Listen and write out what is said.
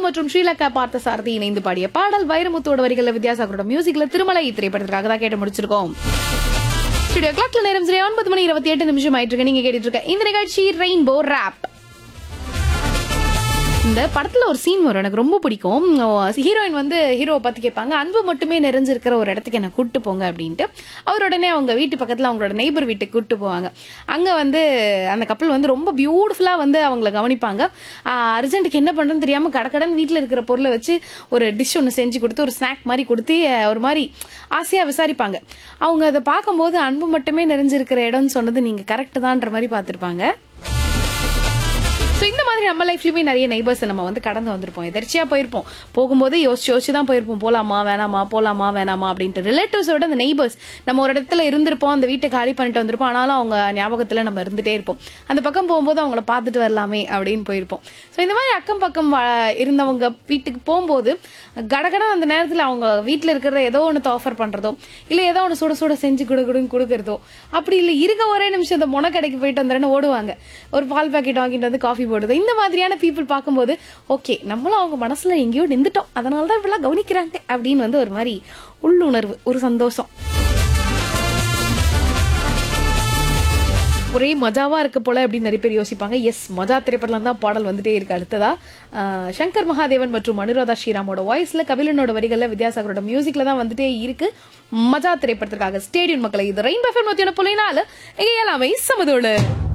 மற்றும் ஸ்ரீலங்கா பார்த்த சாரதி இணைந்து பாடிய பாடல் வைரமுத்தோட வரிகள வித்யாசாகரோட மியூசிக்ல திருமலை திரைப்படத்திற்காக தான் கேட்டு முடிச்சிருக்கோம் ஸ்டுடியோ கிளாக்ல நேரம் சரி ஒன்பது மணி இருபத்தி எட்டு நிமிஷம் ஆயிட்டு இருக்கு நீங்க கேட்டுட்டு இருக்க இந்த நிகழ்ச்சி ரெயின்போ ரேப் இந்த படத்துல ஒரு சீன் வரும் எனக்கு ரொம்ப பிடிக்கும் ஹீரோயின் வந்து ஹீரோவை பத்தி கேட்பாங்க அன்பு மட்டுமே நிறைஞ்சிருக்கிற ஒரு இடத்துக்கு என்ன கூட்டு போங்க அப்படின்ட்டு அவர் உடனே அவங்க வீட்டு பக்கத்துல அவங்களோட நெய்பர் வீட்டுக்கு கூட்டு போவாங்க அங்க வந்து அந்த கப்பல் வந்து ரொம்ப பியூட்டிஃபுல்லா வந்து அவங்கள கவனிப்பாங்க அர்ஜென்ட்டுக்கு என்ன பண்றதுன்னு தெரியாம கடக்கடன் வீட்டுல இருக்கிற பொருளை வச்சு ஒரு டிஷ் ஒன்று செஞ்சு கொடுத்து ஒரு ஸ்நாக் மாதிரி கொடுத்து அஹ், ஒரு மாதிரி ஆசையா விசாரிப்பாங்க அவங்க அதை பார்க்கும்போது அன்பு மட்டுமே நிறைஞ்சிருக்கிற இடம்னு சொன்னது நீங்க கரெக்ட் தான்ற மாதிரி பார்த்திருப்பாங்க ஸோ இந்த மாதிரி நம்ம லைஃப்லயுமே நிறைய நெய்பர்ஸ் நம்ம வந்து கடந்து வந்திருப்போம் எதர்ச்சியா போயிருப்போம் போகும்போது யோசிச்சு யோசிச்சு தான் போயிருப்போம் போலாமா வேணாமா போலாமா வேணாமா அப்படின்ட்டு ரிலேட்டிவ்ஸோட அந்த நெய்பர்ஸ் நம்ம ஒரு இடத்துல இருந்திருப்போம் அந்த வீட்டை காலி பண்ணிட்டு வந்திருப்போம் ஆனாலும் அவங்க ஞாபகத்துல நம்ம இருந்துட்டே இருப்போம் அந்த பக்கம் போகும்போது அவங்கள பார்த்துட்டு வரலாமே அப்படின்னு போயிருப்போம் ஸோ இந்த மாதிரி அக்கம் பக்கம் வா- இருந்தவங்க வீட்டுக்கு போகும்போது கடகட அந்த நேரத்துல அவங்க வீட்டுல இருக்கிறத ஏதோ ஒன்று ஆஃபர் பண்றதோ இல்ல ஏதோ ஒன்று சுட சுட செஞ்சு கொடு கொடுன்னு கொடுக்கறதோ அப்படி இல்லை இருக்க ஒரே நிமிஷம் இந்த முனை கடைக்கு போயிட்டு வந்துறேன்னு ஓடுவாங்க ஒரு பால் பாக்கெட் வாங்கிட்டு வந்து காஃபி போடுறது இந்த மாதிரியான பீப்புள் பார்க்கும்போது ஓகே நம்மளும் அவங்க மனசுல எங்கேயோ நின்றுட்டோம் அதனால தான் இப்படிலாம் கவனிக்கிறாங்க அப்படின்னு வந்து ஒரு மாதிரி உள்ளுணர்வு ஒரு சந்தோஷம் ஒரே மஜாவா இருக்க போல அப்படின்னு நிறைய பேர் யோசிப்பாங்க எஸ் மஜா திரைப்படத்துல தான் பாடல் வந்துட்டே இருக்கு அடுத்ததா ஆஹ் சங்கர் மகாதேவன் மற்றும் அனுராதா ஸ்ரீராமோட வாய்ஸ்ல கபிலனோட வரிகள்ல வித்யாசாகரோட மியூசிக்ல தான் வந்துட்டே இருக்கு மஜா திரைப்படத்திற்காக ஸ்டேடியம் மக்களை இது ரெயின் பஃபர் நூத்தி ஒன்று புள்ளி நாலு இங்க எல்லாமே சமதோடு